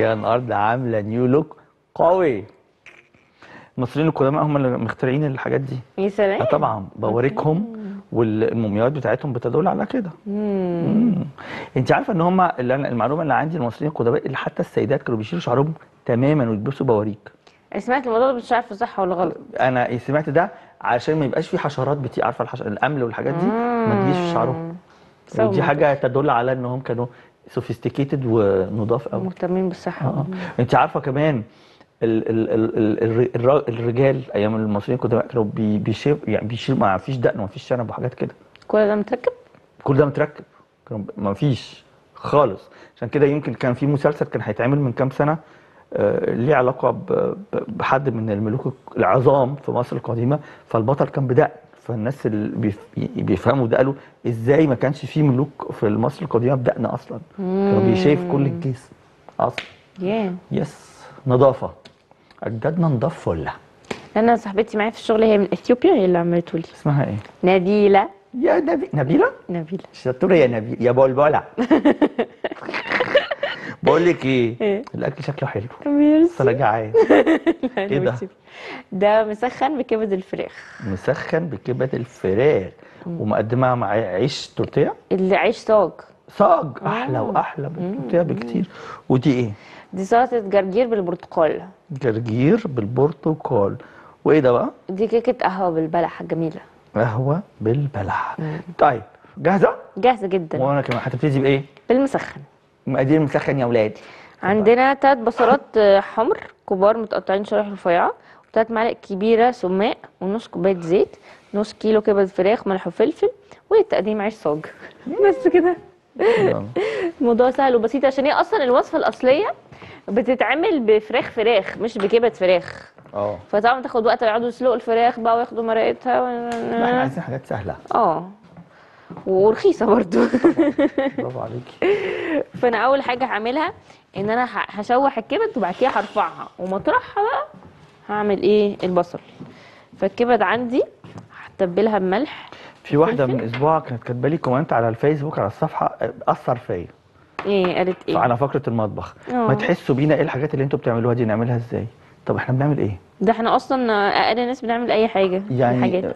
هي النهارده عامله نيو لوك قوي المصريين القدماء هم اللي مخترعين الحاجات دي يا سلام آه طبعا بوريكهم والمومياوات بتاعتهم بتدل على كده مم. انت عارفه ان هم اللي أنا المعلومه اللي عندي المصريين القدماء اللي حتى السيدات كانوا بيشيلوا شعرهم تماما ويلبسوا بواريك انا سمعت الموضوع ده مش عارفه صح ولا غلط انا سمعت ده عشان ما يبقاش في حشرات بتي عارفه الحش... الامل والحاجات دي ما تجيش في شعرهم سو ودي حاجه تدل على انهم كانوا سوفيستيكيتد ونضاف قوي مهتمين بالصحه اه انت عارفه كمان ال ال ال ال الر- الر- الرجال ايام المصريين القدماء كانوا بي- بيشيل يعني بيشيل ما فيش دقن ما فيش شنب وحاجات كده كل ده متركب كل ده متركب كانوا ما فيش خالص عشان كده يمكن كان في مسلسل كان هيتعمل من كام سنه آه، ليه علاقه ب- ب- بحد من الملوك العظام في مصر القديمه فالبطل كان بدقن فالناس اللي بيف- بيفهموا ده قالوا ازاي ما كانش في ملوك في مصر القديمه بدقن اصلا كانوا بيشيف كل الجسم اصلا ياه يس نظافه اجدادنا نضاف ولا انا صاحبتي معايا في الشغل هي من اثيوبيا هي اللي عملته لي اسمها ايه نبيله يا نبي نبيله نبيله شطوره يا نبيل يا بلبله بقول لك ايه إيه؟ الاكل شكله حلو بس ميرسي انا جعان ايه ده ده مسخن بكبد الفراخ مسخن بكبد الفراخ ومقدمها مع عيش تورتيه اللي عيش صاج صاج احلى واحلى من التورتيه بكتير ودي ايه دي سلطه جرجير بالبرتقال جرجير بالبرتقال وايه ده بقى دي كيكه قهوه بالبلح جميله قهوه بالبلح طيب جاهزه جاهزه جدا وانا كمان هتبتدي بايه بالمسخن مقادير مسخن يا ولاد عندنا تلات بصلات آه، حمر كبار متقطعين شرايح رفيعه وتلات معالق كبيره سماق ونص كوبايه زيت نص كيلو كبد فراخ ملح وفلفل والتقديم عيش صاج بس كده يلا. الموضوع سهل وبسيط عشان هي اصلا الوصفه الاصليه بتتعمل بفراخ فراخ مش بكبد فراخ اه فطبعا تاخد وقت يقعدوا يسلقوا الفراخ بقى وياخدوا مرقتها لا، احنا عايزين حاجات سهله اه ورخيصه برضو برافو عليكي فانا اول حاجه هعملها ان انا ه- هشوح الكبد وبعد كده هرفعها ومطرحها بقى هعمل ايه البصل فالكبد عندي هتبلها بملح في واحده فلفل؟ من اسبوع كانت كاتبه لي كومنت على الفيسبوك على الصفحه اثر فيا ايه قالت ايه على فقره المطبخ آه. ما تحسوا بينا ايه الحاجات اللي انتوا بتعملوها دي نعملها ازاي طب احنا بنعمل ايه ده احنا اصلا اقل ناس بنعمل اي حاجه يعني- حاجات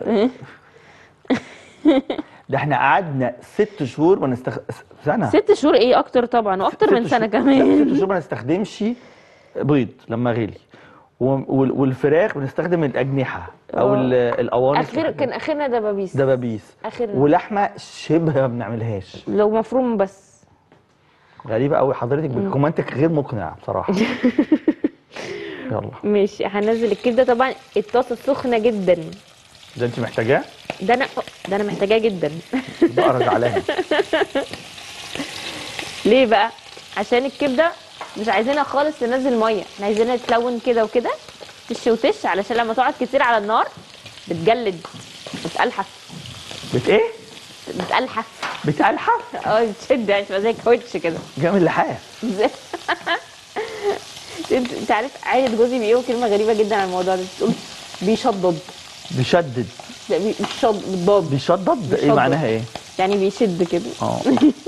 ده احنا قعدنا ست شهور ما نستخ... سنه ست شهور ايه اكتر طبعا واكتر ست من سنه شهور- لا، كمان ست شهور ما نستخدمش بيض لما غلي و- وال- والفراخ بنستخدم الاجنحه او آه. ال- القوانص اخر كان اخرنا دبابيس دبابيس اخرنا ولحمه شبه ما بنعملهاش لو مفروم بس غريبه قوي حضرتك كومنتك غير مقنع بصراحه يلا ماشي هنزل الكبده طبعا الطاسه سخنه جدا ده انت محتاجاه ده انا ده انا محتاجاه جدا بقرا زعلانه ليه بقى عشان الكبده مش عايزينها خالص تنزل ميه احنا عايزينها تلون كده وكده تش وتش علشان لما تقعد كتير على النار بتجلد بتقلحف بت ايه بتقلحف بتقلحف اه بتشد يعني تبقى زي كاوتش كده جامد لحاف زي- انت انت عارف عائلة جوزي بيقولوا كلمه غريبه جدا عن الموضوع ده بتقول بيشدد بيشدد لا بي- بيشد بالضاد بيشدد ايه بيشدد. معناها ايه يعني بيشد كده اه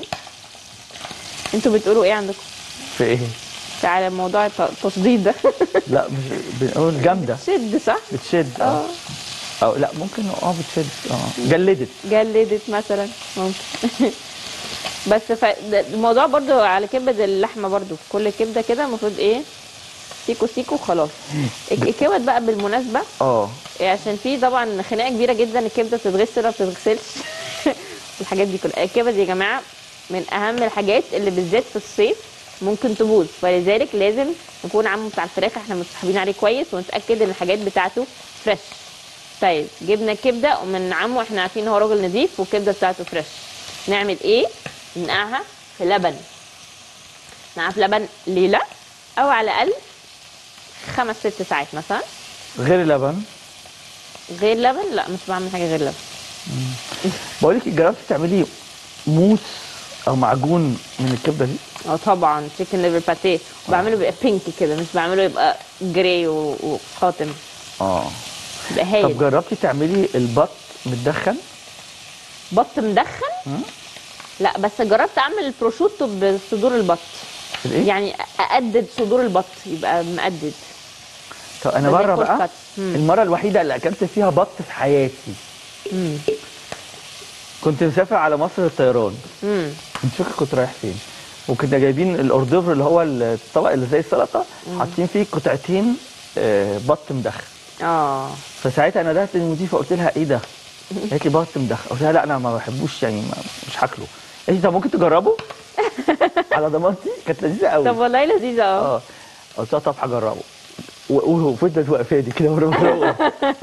انتوا بتقولوا ايه عندكم في ايه على موضوع الت- التصديد ده لا مش بنقول جامده شد صح بتشد اه او لا ممكن اه بتشد اه جلدت جلدت مثلا ممكن بس ف... ده- الموضوع برضو على كبد اللحمه برضو كل كبده كده المفروض ايه سيكو سيكو خلاص الك- الكبد بقى بالمناسبه اه إيه عشان في طبعا خناقه كبيره جدا الكبده بتتغسل ولا بتتغسلش الحاجات دي كلها الكبد يا جماعه من اهم الحاجات اللي بالذات في الصيف ممكن تبوظ فلذلك لازم نكون عمو بتاع الفراخ احنا متصاحبين عليه كويس ونتاكد ان الحاجات بتاعته فريش طيب جبنا الكبده ومن عمو احنا عارفين ان هو راجل نظيف والكبده بتاعته فريش نعمل ايه ننقعها في لبن ننقعها في لبن ليله او على الاقل خمس ست ساعات مثلا غير اللبن غير لبن لا مش بعمل حاجه غير لبن بقول لك جربتي تعملي موس او معجون من الكبده دي اه طبعا تشيكن ليفر باتيه بعمله بيبقى بينك كده مش بعمله يبقى جراي و- وقاتم اه يبقى طب هايل جربتي تعملي البط متدخن بط مدخن مم. لا بس جربت اعمل البروشوتو بصدور البط الايه يعني اقدد صدور البط يبقى مقدد طب انا زي بره الكول بقى كات. مم. المره الوحيده اللي اكلت فيها بط في حياتي امم كنت مسافر على مصر الطيران امم مش فاكر كنت رايح فين وكنا جايبين الاوردوفر اللي هو الطبق اللي زي السلطه حاطين فيه قطعتين آه، بط مدخن اه فساعتها انا دهت للمضيفه قلت لها ايه ده؟ قالت لي بط مدخن قلت لها لا انا ما بحبوش يعني ما مش هاكله قالت لي طب ممكن تجربه؟ على ضمانتي كانت لذيذه قوي طب والله لذيذه اه اه قلت لها طب هجربه و- وفضلت واقفه دي كده وانا بجربه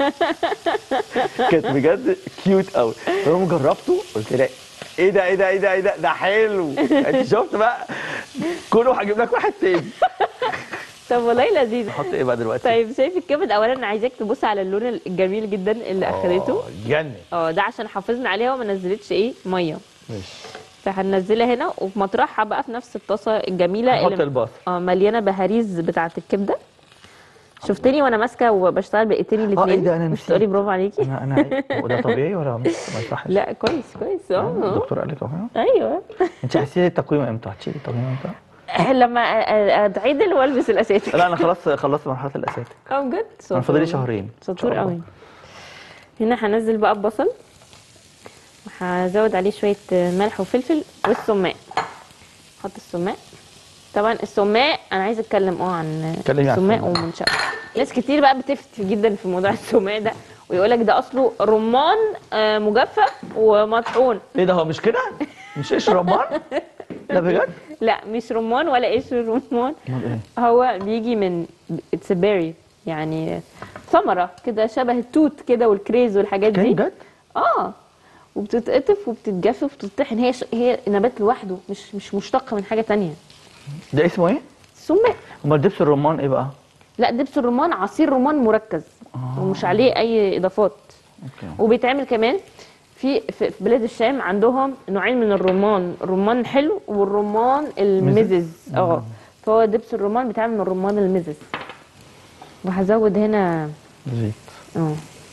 كانت بجد كيوت قوي فلما جربته قلت لها ايه ده ايه ده ايه ده ايه ده ده حلو انت شفت بقى كله هجيب لك واحد تاني طب والله لذيذ نحط ايه بقى دلوقتي؟ طيب شايف الكبد اولا انا عايزاك تبص على اللون الجميل جدا اللي اخدته آه، جنن اه ده عشان حافظنا عليها وما نزلتش ايه ميه ماشي فهننزلها هنا وفي مطرحها بقى في نفس الطاسه الجميله نحط اللي البصل اه مليانه بهاريز بتاعه الكبده شفتني وانا ماسكه وبشتغل بايديني ايه الاثنين ده، أنا مش نسيت. تقولي برافو عليكي انا انا عيب. هو ده طبيعي ولا مش- ما يصحش؟ لا كويس كويس اه الدكتور قال لك اهو ايوه انت هتشيلي التقويم امتى؟ هتشيلي التقويم امتى؟ لما أ- أ- اتعدل والبس الاساتك لا انا خلاص خلصت مرحله الاساتك اه بجد انا فاضلي شاطر. شهرين إن شاء شطور الله. قوي هنا هنزل بقى البصل وهزود عليه شويه ملح وفلفل والسماق احط السماق طبعا السماق انا عايزه اتكلم اه عن اتكلمي عن السماق السماق. ومنشأه ناس كتير بقى بتفتي جدا في موضوع السماق ده ويقول لك ده اصله رمان آه، مجفف ومطحون ايه ده هو مش كده؟ مش ايش رمان؟ لا بجد؟ لا مش رمان ولا قشر رمان امال ايه؟ هو بيجي من اتس بيري يعني ثمره كده شبه التوت كده والكريز والحاجات كان دي بجد؟ اه وبتتقطف وبتتجفف وبتطحن هي ش... هي نبات لوحده مش مش مشتق من حاجه تانية ده اسمه ايه؟ سماق امال دبس الرمان ايه بقى؟ لا دبس الرمان عصير رمان مركز ومش عليه اي اضافات اوكي وبيتعمل كمان في في في بلاد الشام عندهم نوعين من الرمان الرمان حلو والرمان المزز اه فهو دبس الرمان بيتعمل من الرمان المزز وهزود هنا زيت اه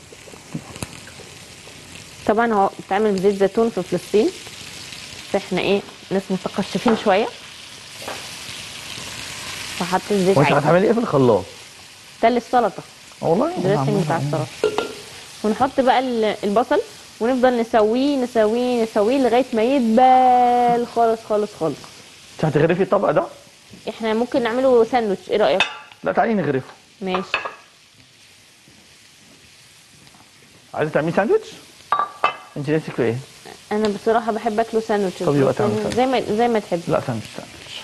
طبعا هو بيتعمل بزيت زيتون في فلسطين بس احنا ايه ناس متقشفين شويه فحط الزيت وانت عادي هتعملي ايه في الخلاط؟ تل السلطه آه والله الدريسنج بتاع السلطه ونحط بقى ال- البصل ونفضل نسويه نسويه نسويه لغايه ما يدبل خالص خالص خالص انت هتغرفي الطبق ده؟ احنا ممكن نعمله ساندوتش ايه رايك لا تعالي نغرفه ماشي عايزه تعملي ساندوتش؟ انت نفسك في ايه؟ انا بصراحه بحب اكله ساندوتش طب يبقى بس تعمل ساندوتش. زي ما زي ما تحب لا ساندوتش ساندوتش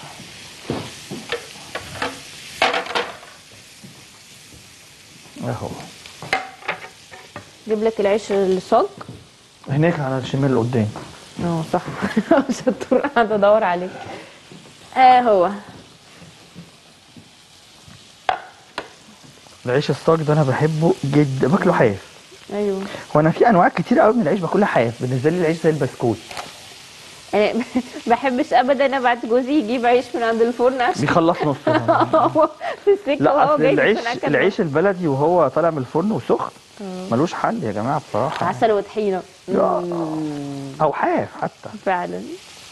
اهو جيب لك العيش الصاج هناك على الشمال اللي قدام اه صح شطور قاعده ادور عليك اه هو العيش الصاج ده انا بحبه جدا باكله حاف ايوه هو انا في انواع كتير قوي من العيش باكلها حاف بالنسبه لي العيش زي البسكوت انا ما بحبش ابدا ابعت جوزي يجيب عيش من عند الفرن عشان بيخلص نصه هو في السكه لا وهو اصل جاي العيش يكون أكل العيش البلدي وهو طالع من الفرن وسخن ملوش حل يا جماعه بصراحه عسل وطحينه يا. او حاف حتى فعلا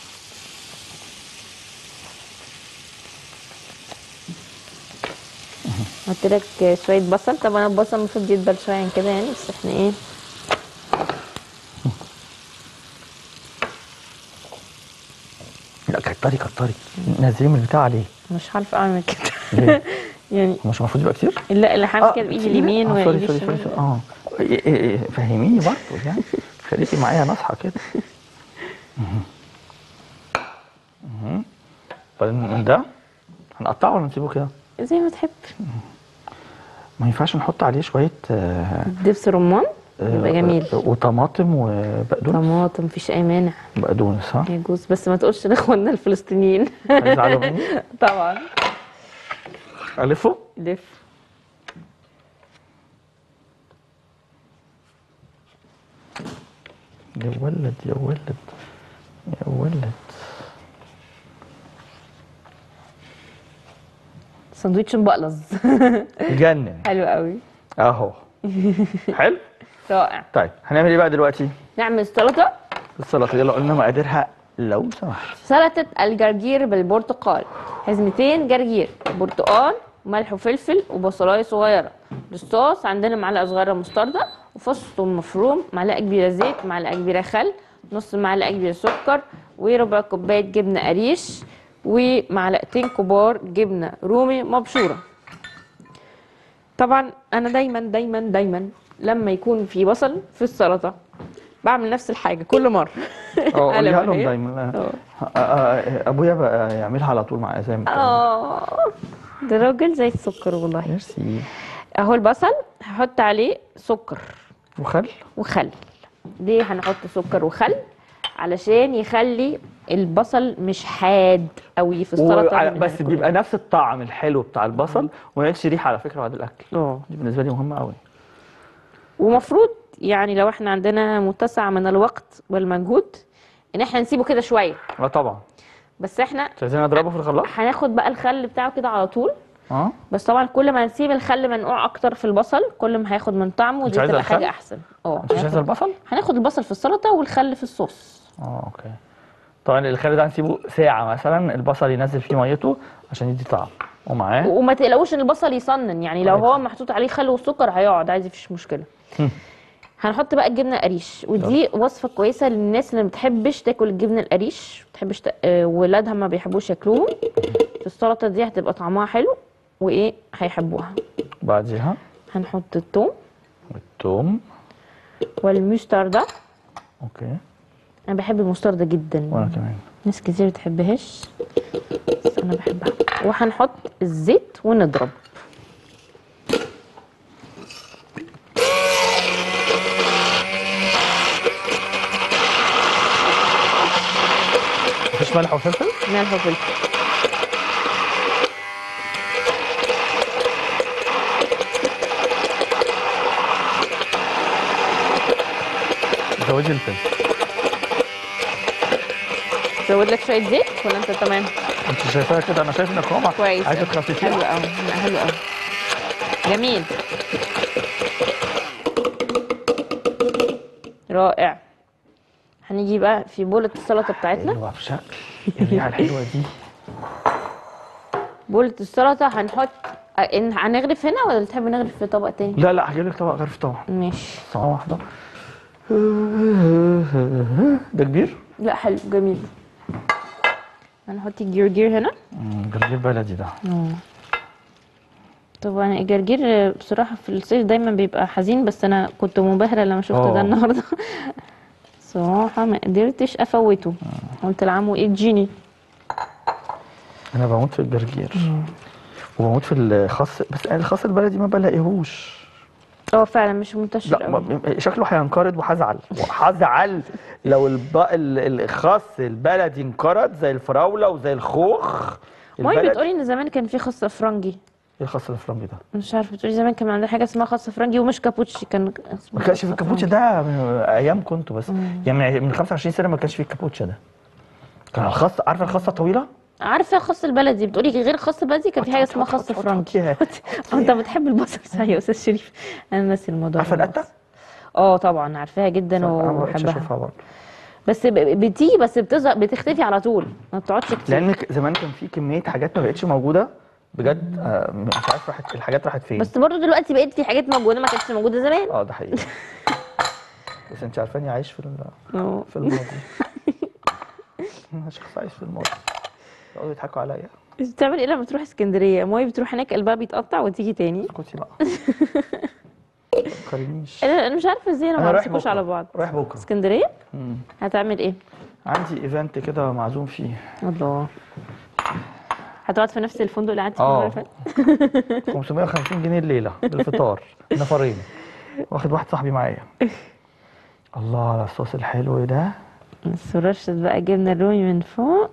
قلت لك شويه بصل طبعا البصل المفروض يدبل شويه عن كده يعني بس احنا ايه لا كتري كتري نزلي من البتاع عليه مش عارفه اعمل كده ليه؟ يعني هو مش المفروض يبقى كتير؟ لا اللي هعمل كده بايدي اليمين آه، سوري وايدي سوري سوري الشمال سوري. اه إيه- إيه- إيه، فهميني برضه يعني خليكي معايا نصحى كده مهم. مهم. بعدين من ده هنقطعه ولا نسيبه كده؟ زي ما تحب ما ينفعش نحط عليه شويه آه، دبس رمان يبقى آه، جميل آه، وطماطم وبقدونس طماطم مفيش اي مانع بقدونس ها يجوز بس ما تقولش لاخواننا الفلسطينيين هيزعلوا مني طبعا الفه لف يا ولد يا ولد يا ولد سندوتش مبقلظ يجنن حلو قوي اهو حلو رائع طيب هنعمل ايه بقى دلوقتي نعمل سلطه السلطه يلا قلنا مقاديرها لو سمحت سلطة الجرجير بالبرتقال حزمتين جرجير برتقال ملح وفلفل وبصلاية صغيرة للصوص عندنا معلقة صغيرة مستردة وفص ثوم مفروم معلقة كبيرة زيت معلقة كبيرة خل نص معلقة كبيرة سكر وربع كوباية جبنة قريش ومعلقتين كبار جبنة رومي مبشورة طبعا انا دايما دايما دايما لما يكون في بصل في السلطة بعمل نفس الحاجة كل مرة اه قلم قوليها لهم أهي. دايما اه. آه، آه، ابويا بقى يعملها على طول مع زي ما كان. اه ده راجل زي السكر والله ميرسي اهو البصل هحط عليه سكر وخل وخل ليه هنحط سكر وخل علشان يخلي البصل مش حاد قوي في السلطه وع- من بس هناكل. بيبقى نفس الطعم الحلو بتاع البصل وما يعملش ريحه على فكره بعد الاكل اه دي بالنسبه لي مهمه قوي ومفروض يعني لو احنا عندنا متسع من الوقت والمجهود ان احنا نسيبه كده شويه اه طبعا بس احنا مش عايزين اضربه في الخلاط هناخد بقى الخل بتاعه كده على طول اه بس طبعا كل ما نسيب الخل منقوع اكتر في البصل كل ما هياخد من طعمه مش ودي عايزة تبقى الخل؟ حاجه احسن اه انت مش عايز هياخد- البصل هناخد البصل في السلطه والخل في الصوص اه اوكي طبعا الخل ده هنسيبه ساعه مثلا البصل ينزل فيه ميته عشان يدي طعم ومعاه وما تقلقوش ان البصل يصنن يعني لو كويس. هو محطوط عليه خل وسكر هيقعد عادي مفيش مشكله هم. هنحط بقى الجبنه قريش ودي وصفه كويسه للناس اللي ما بتحبش تاكل الجبنه القريش ما بتحبش ت... آه، ولادها ما بيحبوش ياكلوهم في السلطه دي هتبقى طعمها حلو وايه هيحبوها بعديها هنحط الثوم والثوم والمستردة اوكي انا بحب المستردة جدا وانا كمان ناس كتير بتحبهاش بس انا بحبها وهنحط الزيت ونضرب مفيش ملح وفلفل ملح وفلفل زودي الفلفل زود لك شويه زيت ولا انت تمام انت شايفاها كده انا شايف انك ماما كويس عايزه حلو تخففيها قوي حلو قوي جميل رائع هنيجي بقى في بولة السلطة بتاعتنا حلوه بشكل الريحه الحلوه دي بولة السلطة هنحط أ- إن- هنغرف هنا ولا تحب نغرف في طبق تاني؟ لا لا هجيب لك طبق غرف طبعا ماشي طبعا واحده ده كبير لا حلو جميل هنحط الجرجير هنا مم، جرجير بلدي ده طبعا الجرجير بصراحة في الصيف دايما بيبقى حزين بس أنا كنت منبهرة لما شفت آه. ده النهاردة صراحة ما قدرتش أفوته قلت لعمو إيه تجيني انا بموت في الجرجير وبموت في الخس بس انا الخس البلدي ما بلاقيهوش اه فعلا مش منتشر لا أوي. ما- شكله هينقرض وهزعل وهزعل لو الب... ال- الخس البلدي انقرض زي الفراوله وزي الخوخ ماي البلدي بتقولي ان زمان كان في خس فرنجي ايه الخس الفرنجي ده؟ مش عارفه بتقولي زمان كان عندنا حاجه اسمها خس فرنجي ومش كابوتشي كان اسمه ما كانش خس في الكابوتشا فرنجي. ده من ايام كنت بس يعني من 25 سنه ما كانش في الكابوتشا ده كان الخس عارفه الخصه الطويله؟ عارفه الخس البلدي بتقولي غير الخس البلدي كان في حاجه اسمها خس فرنجي فرنجي آه، انت بتحب البصل صحيح يا استاذ شريف انا ناسي الموضوع عارفه ده القته؟ اه طبعا عارفاها جدا انا ما بقتش وبحبها اشوفها برضه بس ب- بتيجي بس بتظهر بتختفي على طول ما بتقعدش كتير لان ك- زمان كان في كميه حاجات ما بقتش موجوده بجد آه، مش عارف راحت الحاجات راحت فين بس برضه دلوقتي بقيت في حاجات موجوده ما كانتش موجوده زمان اه ده حقيقي بس انت عارفاني عايش في ال- اه في الماضي انا شخص عايش في الماضي يقعدوا يضحكوا عليا بتعمل ايه لما تروح اسكندريه ماي بتروح هناك قلبها بيتقطع وتيجي تاني اسكتي بقى ما تفكرنيش انا أنا مش عارفه ازاي انا انا ما رايح بعرفش بكره على بعض رايح بكره اسكندريه مم. هتعمل ايه عندي ايفنت كده معزوم فيه الله هتقعد في نفس الفندق اللي قعدت فيه آه. المره اللي فاتت 550 جنيه الليله بالفطار نفرين واخد واحد صاحبي معايا الله على الصوص الحلو ده بس رشة بقى جبنه رومي من فوق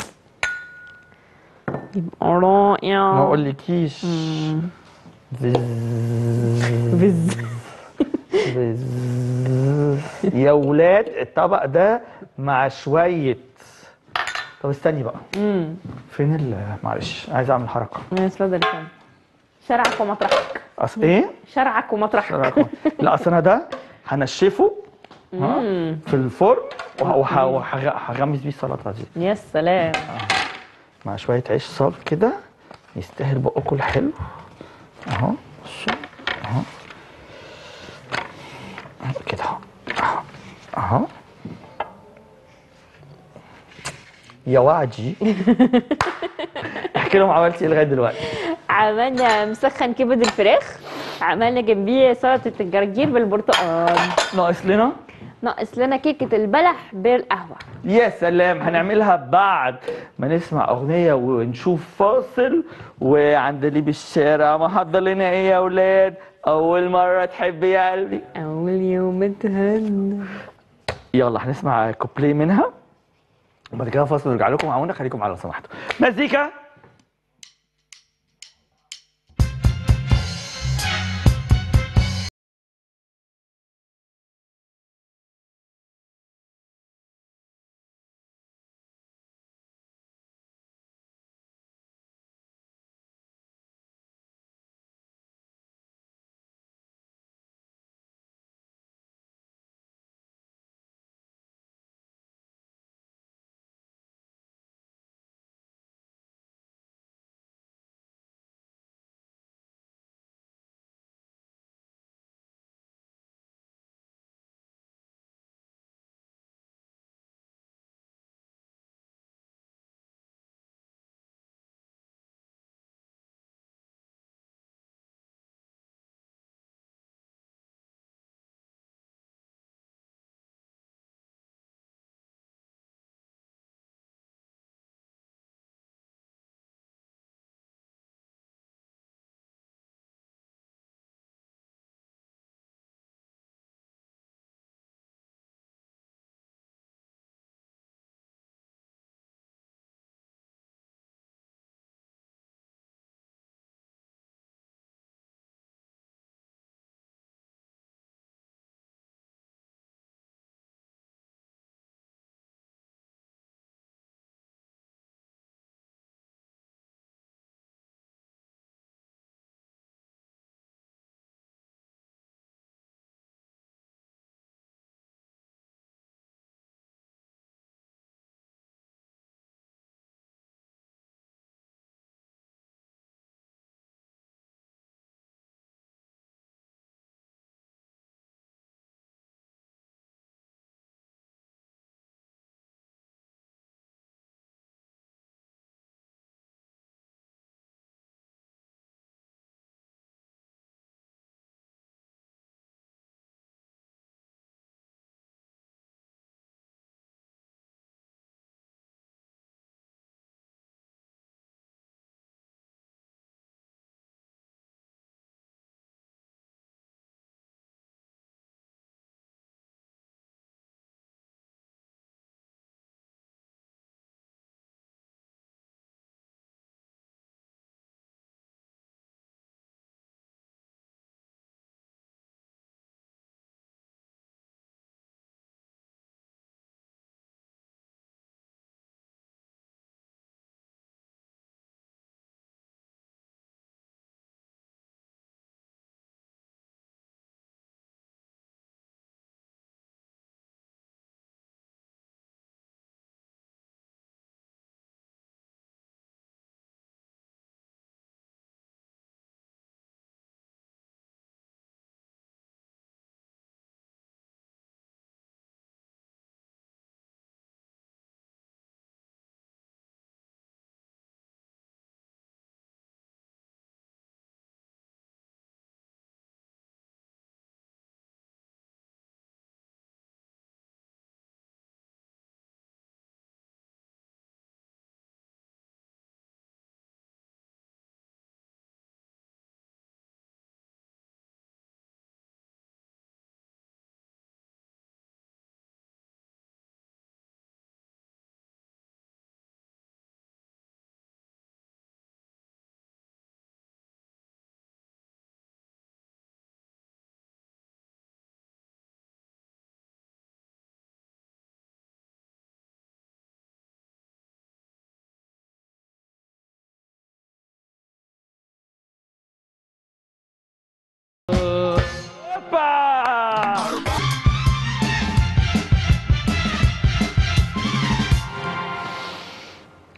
يبقى رائع ما اقولكيش مم. فز بز فز يا ولاد الطبق ده مع شويه طب استني بقى امم فين ال معلش عايز اعمل حركه اتفضل يا فندم شرعك ومطرحك اصل ايه شرعك ومطرحك لا اصل انا ده هنشفه ها مم. في الفرن وهغمس بيه السلطه دي يا سلام مع شويه عيش صاج كده يستاهل بقكم الحلو اهو شو- اهو أهو كده اهو اهو اهو يا وعدي احكي لهم عملتي ايه لغايه دلوقتي عملنا مسخن كبد الفراخ عملنا جنبيه سلطه الجرجير بالبرتقال ناقص لنا ناقص لنا كيكه البلح بالقهوه يا سلام هنعملها بعد ما نسمع اغنيه ونشوف فاصل وعند اللي بالشارع محضر لنا ايه يا اولاد اول مره تحب يا قلبي اول يوم اتهنى يلا هنسمع كوبلي منها وبعد كده فاصل ونرجع لكم معانا خليكم على لو سمحتوا مزيكا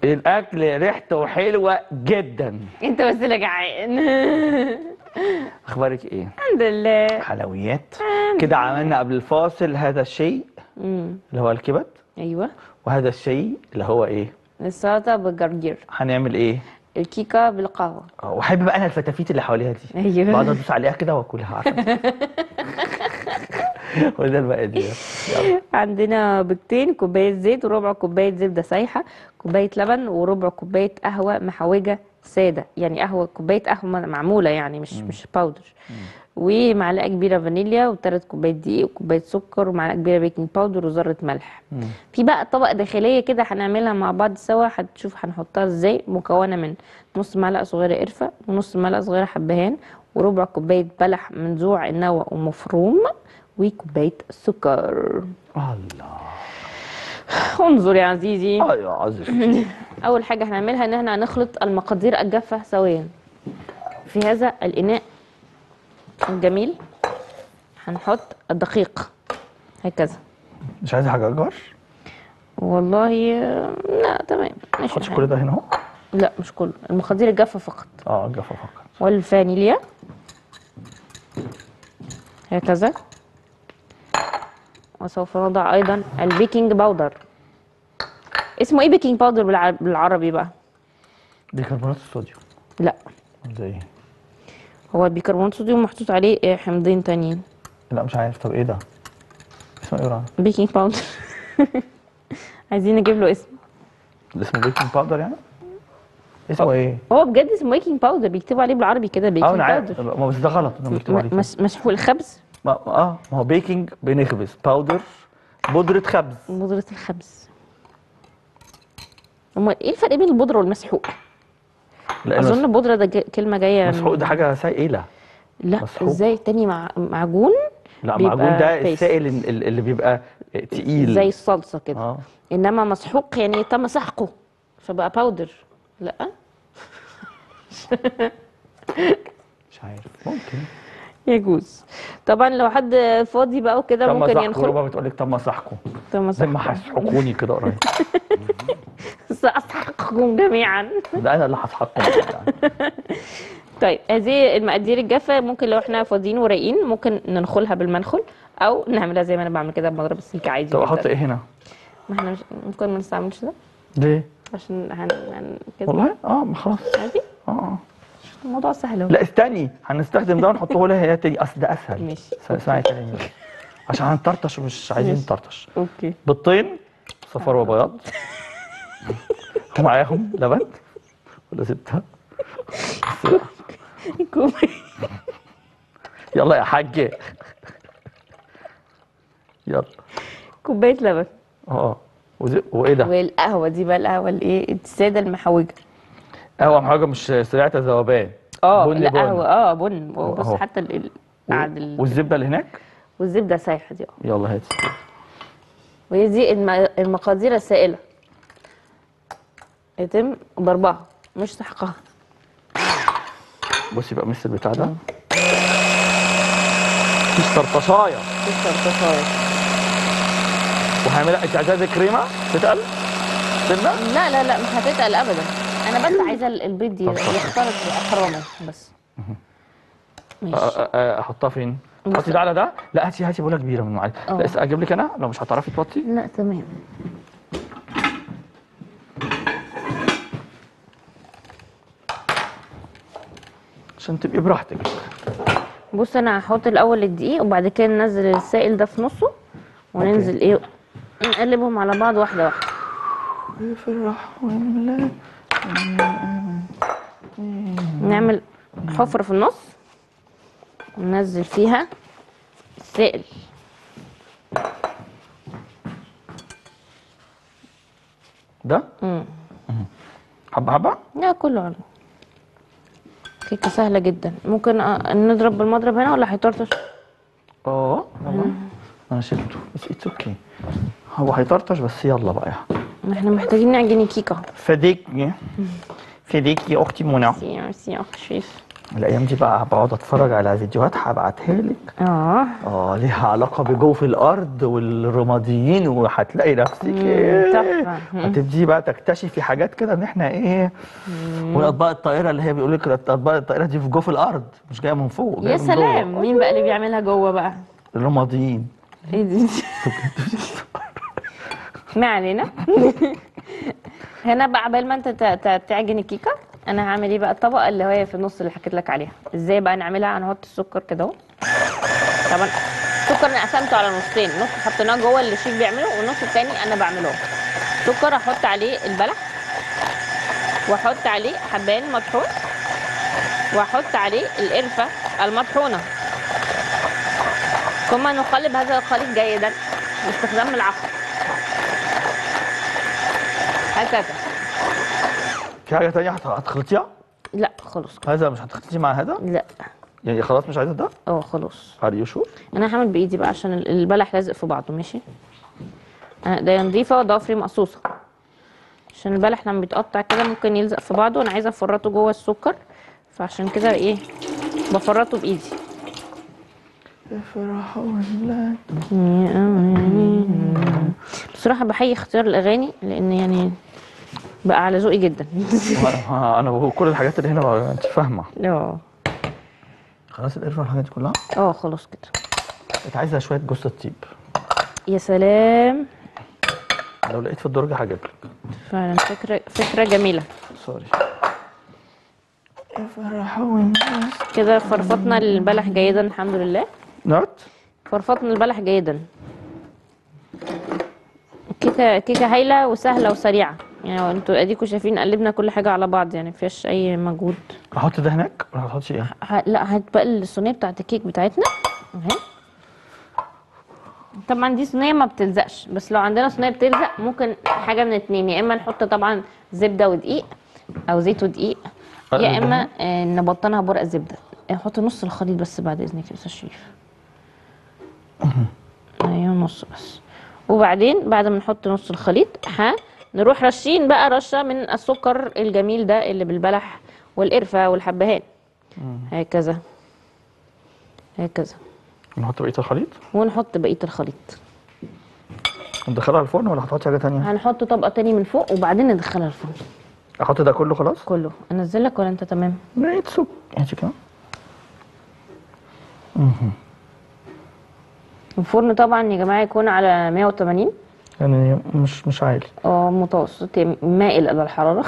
الاكل ريحته حلوه جدا انت بس اللي جعان اخبارك ايه الحمد لله حلويات كده عملنا قبل الفاصل هذا الشيء مم. اللي هو الكبد ايوه وهذا الشيء اللي هو ايه السلطه بالجرجير هنعمل ايه الكيكه بالقهوه آه، واحب بقى انا الفتافيت اللي حواليها دي ايوه بقعد ادوس عليها كده واكلها عارفه وده المقادير يلا عندنا بيضتين كوبايه زيت وربع كوبايه زبده سايحه كوبايه لبن وربع كوبايه قهوه محوجه ساده يعني قهوه كوبايه قهوه معموله يعني مش مش باودر ومعلقه كبيره فانيليا وثلاث كوبايات دقيق وكوبايه سكر ومعلقه كبيره بيكنج باودر وذره ملح في بقى طبق داخليه كده هنعملها مع بعض سوا هتشوف هنحطها ازاي مكونه من نص معلقه صغيره قرفه ونص معلقه صغيره حبهان وربع كوبايه بلح منزوع النوى ومفروم وكوبايه سكر الله انظر يا عزيزي اه يا عزيز اول حاجه هنعملها ان احنا هنخلط المقادير الجافه سويا في هذا الاناء الجميل هنحط الدقيق هكذا مش عايزه حاجه اكبر والله آه، لا تمام ما ماشي تحطش كل ده هنا اهو لا مش كله المقادير الجافه فقط اه جافه فقط والفانيليا هكذا وسوف نضع ايضا البيكنج باودر اسمه ايه بيكنج باودر بالع- بالعربي بقى بيكربونات الصوديوم لا زي ايه هو بيكربونات صوديوم محطوط عليه آه، حمضين تانيين لا مش عارف طب ايه ده اسمه ايه يا رنا؟ بيكنج باودر عايزين نجيب له اسم ده اسمه بيكنج باودر يعني اسمه ايه هو بجد اسمه بيكنج باودر بيكتبوا عليه بالعربي كده اه بيكنج انا عارف باودر ما بس ده غلط انه مكتوب عليه م- كده. مس- مسحوق الخبز ما اه ما هو بيكنج بنخبز باودر بودرة خبز بودرة الخبز امال ايه الفرق بين البودرة والمسحوق؟ لان اظن البودرة ده جا- كلمة جاية مسحوق من- ده حاجه سائله لا مسحوق. ازاي تاني مع معجون لا بيبقى معجون ده paste. السائل ال- اللي بيبقى تقيل زي الصلصة كده اه انما مسحوق يعني تم سحقه فبقى باودر لا مش عارف ممكن يجوز طبعا لو حد فاضي بقى وكده تم ممكن صحكم ينخل ربما بتقول لك تم صحكم تم زي ما سحقه هيسحقوني كده قريب سأسحقكم جميعا ده انا اللي هسحقكم يعني. طيب هذه المقادير الجافه ممكن لو احنا فاضيين ورايقين ممكن ننخلها بالمنخل او نعملها زي ما انا بعمل كده بمضرب السلك عادي طب احط جداً. ايه هنا ما احنا مش ممكن ما نستعملش ده ليه عشان هن, هن... كده والله اه ما خلاص عادي اه اه الموضوع سهل اهو لا استني هنستخدم ده ونحطه لها هي تاني اصل ده اسهل ماشي. س- اسمعي كلامي عشان هنطرطش ومش عايزين ماشي. نطرطش اوكي بيضتين صفار وبياض ومعاهم لبن ولا ستة يلا يا حاج يلا كوبايه لبن اه وزي- وايه ده؟ والقهوه دي بقى القهوه الايه الساده المحوجه قهوة حاجة مش سريعة الذوبان اه بني لا بني. قهوه اه بن بص أهو. حتى ال- ال- قعد ال- والزبدة اللي هناك والزبده سايحه دي اه يلا هات وهي دي الم- المقادير السائله يتم ضربها مش سحقها بصي بقى مس البتاع ده مش طرطشاية تكسر تصاير وهعملها انت عايزاها زي كريمة تتقل سنة لا لا لا مش هتتقل ابدا انا بس عايزه ال- البيض ي- طب صح. يختلط باحرامه بس أ- ماشي أ- أ- احطها فين؟ بص. حطي ده على ده لا هاتي هاتي بوله كبيره من معايا اه. لا اس- اجيب لك انا لو مش هتعرفي توطي لا تمام عشان تبقي براحتك بص انا هحط الاول الدقيق وبعد كده ننزل السائل ده في نصه وننزل ايه نقلبهم على بعض واحده واحده فرح ولا نعمل حفره في النص وننزل فيها السائل ده مم. حبه حبه لا كله على كيكه سهله جدا ممكن أ- نضرب بالمضرب هنا ولا هيطرطش اه والله انا شلته بس اتس اوكي هو هيطرطش بس يلا بقى احنا محتاجين نعجن الكيكه فديك فديك يا اختي منى ميرسي ميرسي يا اخت شريف الايام دي بقى بقعد اتفرج على فيديوهات هبعتها لك اه اه ليها علاقه بجوف الارض والرماديين وهتلاقي نفسك ايه تحفة. هتبدي بقى تكتشفي حاجات كده ان احنا ايه والاطباق الطائره اللي هي بيقول لك الاطباق الطائره دي في جوف الارض مش جايه من فوق جاية يا من جوه. سلام مين بقى اللي بيعملها جوه بقى الرماديين ايه دي ما علينا هنا بقى عبال ما انت ت- ت- تعجن الكيكه انا هعمل ايه بقى الطبقه اللي هي في النص اللي حكيت لك عليها ازاي بقى نعملها هنحط السكر كده اهو طبعا السكر انا قسمته على نصين نص حطيناه جوه اللي الشيف بيعمله والنص التاني انا بعمله سكر احط عليه البلح واحط عليه حبان مطحون واحط عليه القرفه المطحونه ثم نقلب هذا الخليط جيدا باستخدام العقل هكذا في حاجه تانية هت- هتخلطيها لا خلاص هذا مش هتخلطي مع هذا لا يعني خلاص مش عايزه ده اه خلاص ار يو شور انا هعمل بايدي بقى عشان ال- البلح لازق في بعضه ماشي انا ايديا نضيفه وضفري مقصوصه عشان البلح لما بيتقطع كده ممكن يلزق في بعضه وانا عايزه افرطه جوه السكر فعشان كده ايه بفرطه بايدي بصراحه بحيي اختيار الاغاني لان يعني بقى على ذوقي جدا انا انا كل الحاجات اللي هنا بقى انت فاهمه اه خلاص القرفه والحاجات دي كلها اه خلاص كده انت عايزه شويه جوز الطيب يا سلام لو لقيت في الدرج هجيب لك فعلا فكره فكره جميله سوري كده فرفطنا البلح جيدا الحمد لله نوت فرفطنا البلح جيدا كيكه كيكه هايله وسهله وسريعه يعني انتوا اديكوا شايفين قلبنا كل حاجه على بعض يعني مفيش اي مجهود احط ده هناك ولا هتحطي ايه؟ ه... لا هات بقى الصينيه بتاعت الكيك بتاعتنا اهي طبعا دي صينيه ما بتلزقش بس لو عندنا صينيه بتلزق ممكن حاجه من اتنين يا اما نحط طبعا زبده ودقيق او زيت ودقيق يا أقلب اما آه، نبطنها بورق زبده نحط نص الخليط بس بعد اذنك يا استاذ شريف ايوه نص بس وبعدين بعد ما نحط نص الخليط ها نروح رشين بقى رشه من السكر الجميل ده اللي بالبلح والقرفه والحبهان هكذا هكذا نحط بقيه الخليط ونحط بقيه الخليط ندخلها الفرن ولا هتحطي حاجه تانية؟ هنحط طبقه تاني من فوق وبعدين ندخلها الفرن احط ده كله خلاص؟ كله انزل لك ولا انت تمام نيت سوب ماشي كده الفرن طبعا يا جماعه يكون على 180 يعني مش مش عالي اه متوسط يعني مائل الى الحراره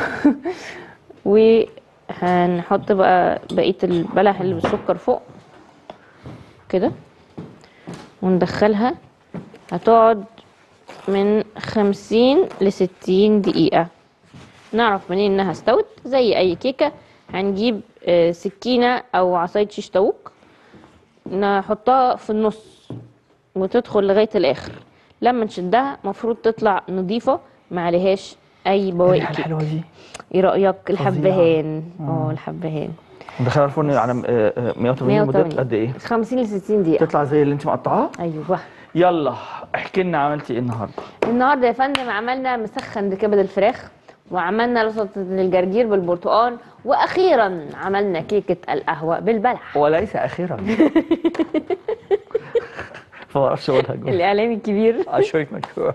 وهنحط بقى بقيه البلح اللي بالسكر فوق كده وندخلها هتقعد من خمسين لستين دقيقة نعرف منين انها استوت زي اي كيكة هنجيب آه، سكينة او عصاية شيش طاووق نحطها في النص وتدخل لغاية الاخر لما نشدها مفروض تطلع نظيفة ما عليهاش اي بواقي الريحه كيك الحلوه دي ايه رأيك الحبهان اه الحبهان ندخلها الفرن على آه، آه، 180 مدة 180 قد ايه؟ 50 ل 60 دقيقة تطلع زي اللي انت مقطعاها ايوه يلا احكي لنا عملتي ايه النهارده؟ النهارده يا فندم عملنا مسخن بكبد الفراخ وعملنا سلطة الجرجير بالبرتقال واخيرا عملنا كيكة القهوة بالبلح وليس اخيرا ما بعرفش اقولها جوه الاعلامي الكبير اشويك مكتوب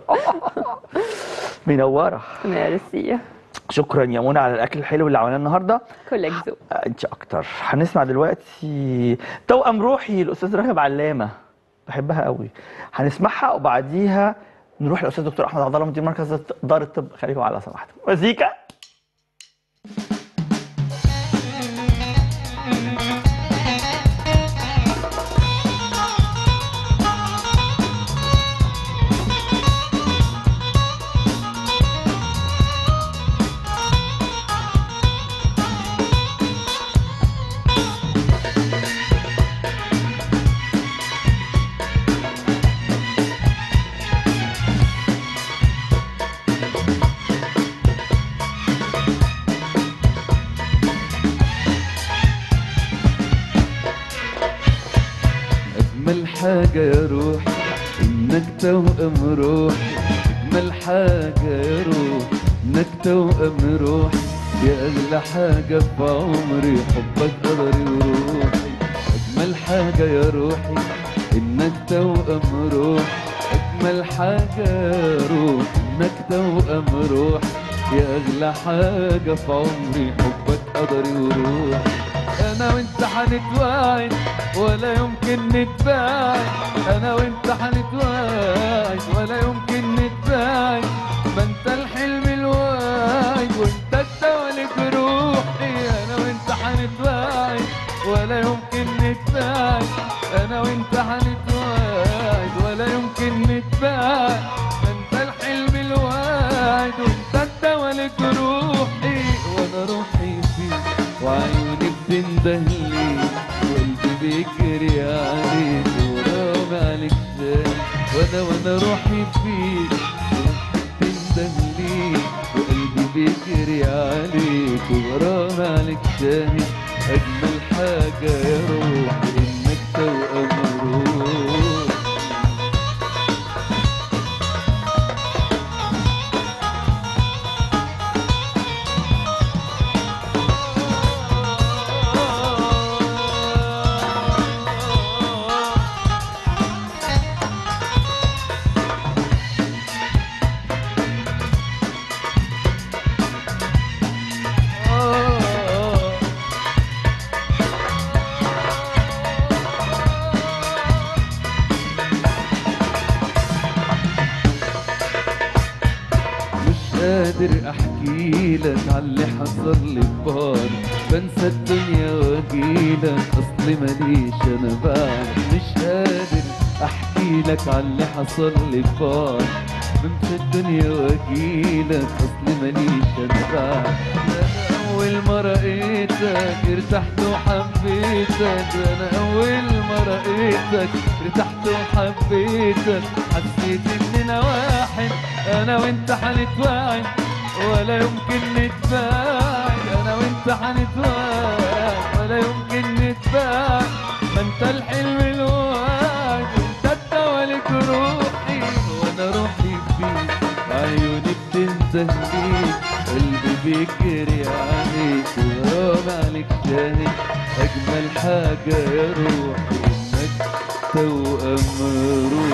منوره ميرسي شكرا يا منى على الاكل الحلو اللي عملناه النهارده كلك ذوق انت اكتر هنسمع دلوقتي توأم روحي الاستاذ راغب علامه بحبها قوي هنسمعها وبعديها نروح للاستاذ دكتور احمد عبد الله مدير مركز دار الطب خليكم على سماحتكم مزيكا أجمل حاجة يا روحي إنك توأم روحي أجمل حاجة يا روحي إنك توأم روحي يا أغلى حاجة في عمري حبك قدري وروحي أجمل حاجة يا روحي إنك توأم روحي أجمل حاجة يا روحي إنك توأم روحي يا أغلى حاجة في عمري حبك قدري وروحي أنا وأنت هنتواعد ولا يمكن نتباعد أنا وأنت هنتواعد ولا يمكن نتباعد ما أنت الحلم الواعد وأنت الدولة روحي أنا وأنت هنتواعد ولا يمكن نتباعد أنا وأنت هنتواعد ولا يمكن نتباعد ما أنت الحلم الواعد وأنت الدولة روحي وأنا روحي فيك وعيوني بتندهلي وقلبي بيجري عليك ورامي عليك شاي وانا وانا روحي فيك بتندهلي وقلبي بيجري عليك ورامي عليك شاهد اجمل حاجه يا روحي انك توأم روحي مش قادر احكي لك على اللي حصل لي في بالي بنسى الدنيا واجيلك اصلي ماليش انا بعد مش قادر احكي لك على اللي حصل لي في بالي بنسى الدنيا واجيلك اصلي ماليش انا بعد انا اول ما رأيتك ارتحت وحبيتك انا اول ما رأيتك ارتحت وحبيتك حسيت اننا واحد انا وانت هنتواعد ولا يمكن نتباعد انا وانت هنتواعد ولا يمكن نتباعد ما انت الحلم الواعد وانت الدولة روحي وانا روحي فيك عيوني بتنتهي قلبي بيجري عليك ورام عليك شاهد اجمل حاجة يا روحي انك توأم روحي